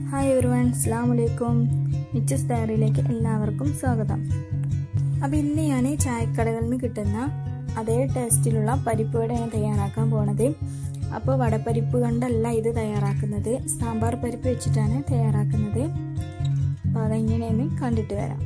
hi everyone അസ്സാം വലൈക്കും മിച്ചസ് ഡയറിയിലേക്ക് എല്ലാവർക്കും സ്വാഗതം അപ്പോൾ ഇന്ന് ഞാൻ ചായക്കടകളിൽ നിന്ന് കിട്ടുന്ന അതേ ടേസ്റ്റിലുള്ള പരിപ്പ് വടയാണ് തയ്യാറാക്കാൻ പോണത് അപ്പോൾ വടപ്പരിപ്പ് കൊണ്ടല്ല ഇത് തയ്യാറാക്കുന്നത് സാമ്പാർ പരിപ്പ് വെച്ചിട്ടാണ് തയ്യാറാക്കുന്നത് അപ്പോൾ അതെങ്ങനെയെന്ന് കണ്ടിട്ട് വരാം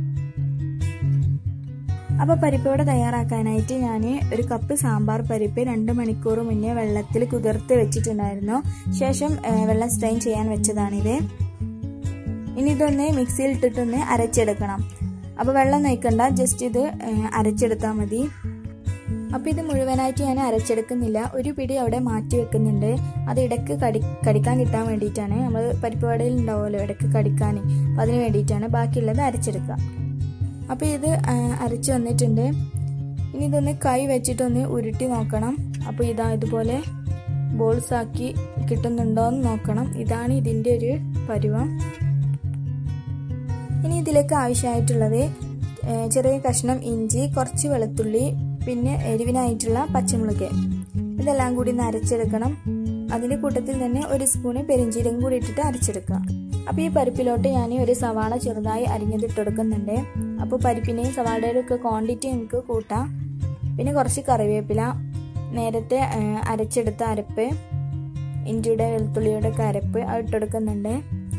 അപ്പോൾ പരിപ്പോടെ തയ്യാറാക്കാനായിട്ട് ഞാൻ ഒരു കപ്പ് സാമ്പാർ പരിപ്പ് രണ്ട് മണിക്കൂർ മുന്നേ വെള്ളത്തിൽ കുതിർത്ത് വെച്ചിട്ടുണ്ടായിരുന്നു ശേഷം വെള്ളം സ്ട്രെയിൻ ചെയ്യാൻ വെച്ചതാണിത് ഇനി ഇതൊന്ന് മിക്സിയിൽ ഇട്ടിട്ടൊന്ന് അരച്ചെടുക്കണം അപ്പോൾ വെള്ളം നയിക്കണ്ട ജസ്റ്റ് ഇത് അരച്ചെടുത്താൽ മതി അപ്പോൾ ഇത് മുഴുവനായിട്ട് ഞാൻ അരച്ചെടുക്കുന്നില്ല ഒരു പിടി അവിടെ മാറ്റി വെക്കുന്നുണ്ട് അത് ഇടയ്ക്ക് കടി കടിക്കാൻ കിട്ടാൻ വേണ്ടിയിട്ടാണ് നമ്മൾ പരിപ്പ് വടയിൽ ഉണ്ടാവുമല്ലോ ഇടയ്ക്ക് കടിക്കാൻ അപ്പോൾ അതിന് വേണ്ടിയിട്ടാണ് ബാക്കിയുള്ളത് അരച്ചെടുക്കുക അപ്പോൾ ഇത് അരച്ച് വന്നിട്ടുണ്ട് ഇനി ഇതൊന്ന് കൈ വെച്ചിട്ടൊന്ന് ഉരുട്ടി നോക്കണം അപ്പോൾ ഇതാ ഇതുപോലെ ബോൾസ് ആക്കി കിട്ടുന്നുണ്ടോ എന്ന് നോക്കണം ഇതാണ് ഇതിൻ്റെ ഒരു പരുവം ഇനി ഇതിലേക്ക് ആവശ്യമായിട്ടുള്ളത് ചെറിയ കഷ്ണം ഇഞ്ചി കുറച്ച് വെളുത്തുള്ളി പിന്നെ എരിവിനായിട്ടുള്ള പച്ചമുളക് ഇതെല്ലാം കൂടി ഒന്ന് അരച്ചെടുക്കണം അതിൻ്റെ കൂട്ടത്തിൽ തന്നെ ഒരു സ്പൂണ് പെരിഞ്ചീരകം കൂടി ഇട്ടിട്ട് അരച്ചെടുക്കുക അപ്പോൾ ഈ പരിപ്പിലോട്ട് ഞാൻ ഒരു സവാള ചെറുതായി അരിഞ്ഞതിട്ട് കൊടുക്കുന്നുണ്ട് അപ്പോൾ പരിപ്പിനെയും സവാളയുടെ ഒക്കെ ക്വാണ്ടിറ്റി നമുക്ക് കൂട്ടാം പിന്നെ കുറച്ച് കറിവേപ്പില നേരത്തെ അരച്ചെടുത്ത അരപ്പ് ഇഞ്ചിയുടെ വെളുത്തുള്ളിയുടെ ഒക്കെ അരപ്പ് അത് ഇട്ടെടുക്കുന്നുണ്ട്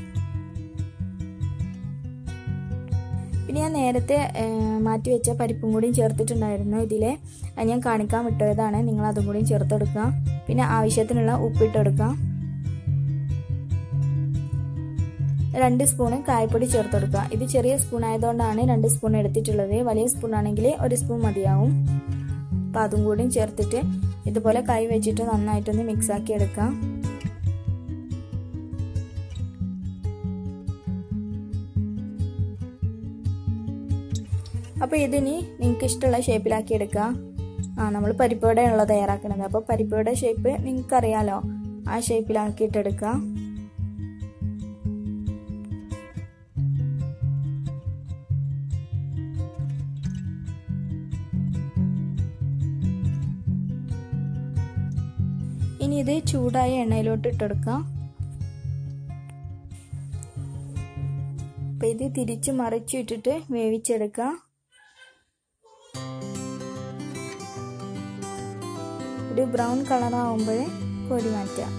പിന്നെ ഞാൻ നേരത്തെ മാറ്റി വെച്ച പരിപ്പും കൂടിയും ചേർത്തിട്ടുണ്ടായിരുന്നു ഇതിൽ ഞാൻ കാണിക്കാൻ വിട്ടതാണ് നിങ്ങൾ അതും കൂടിയും ചേർത്തെടുക്കുക പിന്നെ ആവശ്യത്തിനുള്ള ഉപ്പിട്ടെടുക്കുക രണ്ട് സ്പൂണ് കായപ്പൊടി ചേർത്ത് കൊടുക്കുക ഇത് ചെറിയ സ്പൂൺ ആയതുകൊണ്ടാണ് രണ്ട് സ്പൂൺ എടുത്തിട്ടുള്ളത് വലിയ സ്പൂൺ ആണെങ്കിൽ ഒരു സ്പൂൺ മതിയാവും അപ്പം അതും കൂടി ചേർത്തിട്ട് ഇതുപോലെ കൈ വെച്ചിട്ട് നന്നായിട്ടൊന്ന് മിക്സ് ആക്കി എടുക്കാം അപ്പോൾ ഇതിനി നിങ്ങൾക്ക് ഇഷ്ടമുള്ള ഷേപ്പിലാക്കി എടുക്കുക ആ നമ്മൾ പരിപ്പോടെയുള്ള തയ്യാറാക്കുന്നത് അപ്പോൾ പരിപ്പോടെ ഷേപ്പ് നിങ്ങൾക്കറിയാലോ ആ ഷേപ്പിലാക്കിയിട്ടെടുക്കുക ഇനി ഇത് ചൂടായ എണ്ണയിലോട്ട് ഇട്ടെടുക്കാം അപ്പം ഇത് തിരിച്ച് മറിച്ചു ഇട്ടിട്ട് വേവിച്ചെടുക്കാം ഒരു ബ്രൗൺ കളർ ആവുമ്പോൾ കോരി മാറ്റാം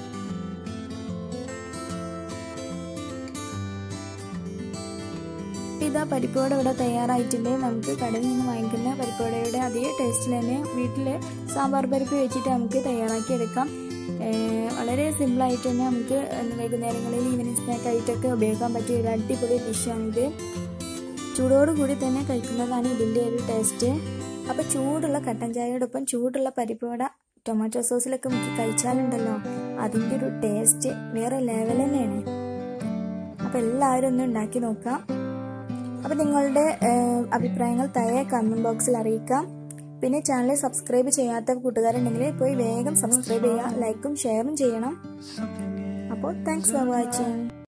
ഇതാ പരിപ്പോടെ ഇവിടെ തയ്യാറായിട്ടുണ്ട് നമുക്ക് കടയിൽ നിന്ന് വാങ്ങിക്കുന്ന പരിപ്പോടയുടെ അതേ ടേസ്റ്റിൽ തന്നെ വീട്ടിൽ സാമ്പാർ പരിപ്പ് വെച്ചിട്ട് നമുക്ക് തയ്യാറാക്കി എടുക്കാം വളരെ സിമ്പിളായിട്ട് തന്നെ നമുക്ക് വൈകുന്നേരങ്ങളിൽ ഈവനിങ് സ്നാക്ക് ആയിട്ടൊക്കെ ഉപയോഗിക്കാൻ പറ്റിയ ഒരു അടിപൊളി ഡിഷാണിത് ചൂടോടുകൂടി തന്നെ കഴിക്കുന്നതാണ് ഇതിൻ്റെ ഒരു ടേസ്റ്റ് അപ്പോൾ ചൂടുള്ള കട്ടൻ ചായയോടൊപ്പം ചൂടുള്ള പരിപ്പുവട ടൊമാറ്റോ സോസിലൊക്കെ മുക്കി കഴിച്ചാലുണ്ടല്ലോ അതിൻ്റെ ഒരു ടേസ്റ്റ് വേറെ ലെവൽ തന്നെയാണ് അപ്പോൾ എല്ലാവരും ഒന്ന് ഉണ്ടാക്കി നോക്കാം അപ്പോൾ നിങ്ങളുടെ അഭിപ്രായങ്ങൾ താഴെ കമൻറ്റ് ബോക്സിൽ അറിയിക്കാം പിന്നെ ചാനൽ സബ്സ്ക്രൈബ് ചെയ്യാത്ത കൂട്ടുകാരുണ്ടെങ്കിൽ പോയി വേഗം സബ്സ്ക്രൈബ് ചെയ്യുക ലൈക്കും ഷെയറും ചെയ്യണം അപ്പോൾ താങ്ക്സ് ഫോർ വാച്ചിങ്